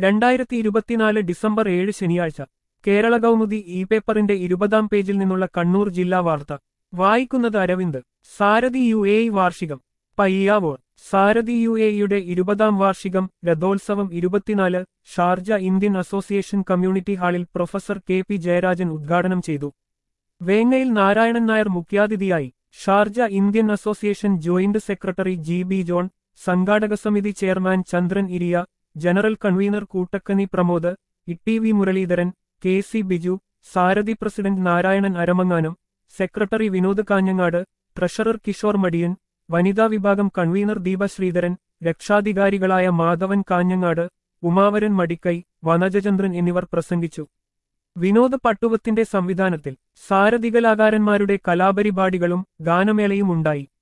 രണ്ടായിരത്തി ഇരുപത്തിനാല് ഡിസംബർ ഏഴ് ശനിയാഴ്ച കേരള കൗമുദി ഇ പേപ്പറിന്റെ ഇരുപതാം പേജിൽ നിന്നുള്ള കണ്ണൂർ ജില്ലാ വാർത്ത വായിക്കുന്നത് അരവിന്ദ് സാരഥി യു എ വാർഷികം പയ്യാവൂർ സാരഥി യു എയുടെ ഇരുപതാം വാർഷികം രഥോത്സവം ഇരുപത്തിനാല് ഷാർജ ഇന്ത്യൻ അസോസിയേഷൻ കമ്മ്യൂണിറ്റി ഹാളിൽ പ്രൊഫസർ കെ പി ജയരാജൻ ഉദ്ഘാടനം ചെയ്തു വേങ്ങയിൽ നാരായണൻ നായർ മുഖ്യാതിഥിയായി Sharjah Indian association joint secretary G B John സംഘാടക സമിതി chairman Chandran Iriya general convener Koottakkani Pramod E V Muraleedharan K C Biju Sarathi president Narayanan Aramanganam secretary Vinod Kanhangad treasurer Kishore Madiyan വനിതാ വിഭാഗം കൺവീനർ ദീപ ശ്രീധരൻ രക്ഷാധികാരികളായ മാധവൻ കാഞ്ഞങ്ങാട് ഉമാവരൻ മടിക്കൈ വനജചന്ദ്രൻ എന്നിവർ പ്രസംഗിച്ചു വിനോദ പട്ടുവത്തിന്റെ സംവിധാനത്തിൽ സാരഥികലാകാരന്മാരുടെ കലാപരിപാടികളും ഗാനമേളയും ഉണ്ടായി